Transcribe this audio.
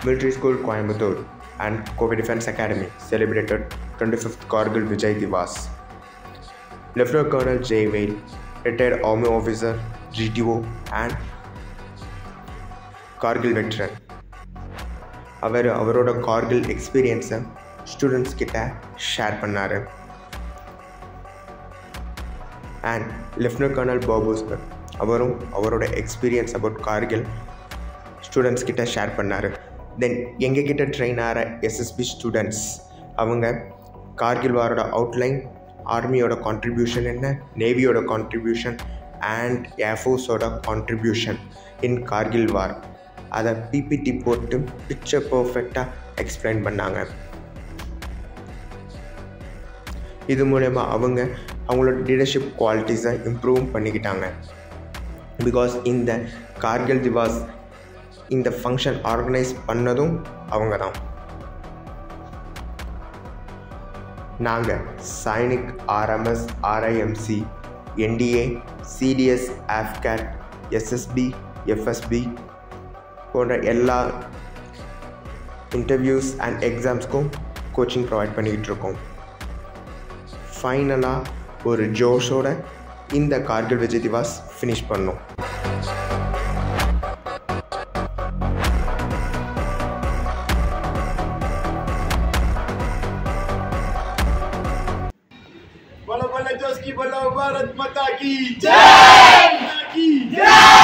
Military School Coimbatore and Kobe Defense Academy celebrated 25th Kargil Vijay Divas. Lieutenant Colonel J. Vale, retired Army officer, GTO and Kargil veteran அவர் அவரோட கார்கில் எக்ஸ்பீரியன்ஸை students கிட்ட share பண்ணார் and lieutenant kernel பாபுஸ்கர் அவரும் அவரோட experience about Kargil students கிட்ட share பண்ணார் தென் எங்கள் கிட்ட ட்ரெயின் ஆகிற எஸ்எஸ்பி ஸ்டூடெண்ட்ஸ் அவங்க கார்கில் வாரோட அவுட்லைன் ஆர்மியோட கான்ட்ரிபியூஷன் என்ன நேவியோட கான்ட்ரிபியூஷன் அண்ட் ஏர்ஃபோர்ஸோட கான்ட்ரிபியூஷன் இன் கார்கில் வார் அதை பிபிடி போட்டு பிக்சர் பர்ஃபெக்டாக எக்ஸ்பிளைன் பண்ணாங்க இது மூலயமா அவங்க அவங்களோட லீடர்ஷிப் குவாலிட்டிஸை இம்ப்ரூவ் பண்ணிக்கிட்டாங்க பிகாஸ் இந்த கார்கில் திவாஸ் இந்த ஃபங்க்ஷன் ஆர்கனைஸ் பண்ணதும் அவங்க தான் நாங்கள் Sainik RMS RIMC NDA CDS AFCAT SSB FSB போன்ற எல்லா இன்டர்வியூஸ் அண்ட் எக்ஸாம்ஸ்க்கும் கோச்சிங் ப்ரொவைட் பண்ணிக்கிட்டு இருக்கோம் ஃபைனலாக ஒரு ஜோஷோட இந்த கார்கில் விஜய் திவாஸ் ஃபினிஷ் பண்ணோம் बोलो बोलो जोश की बोलो भारत माता की जय माता की जय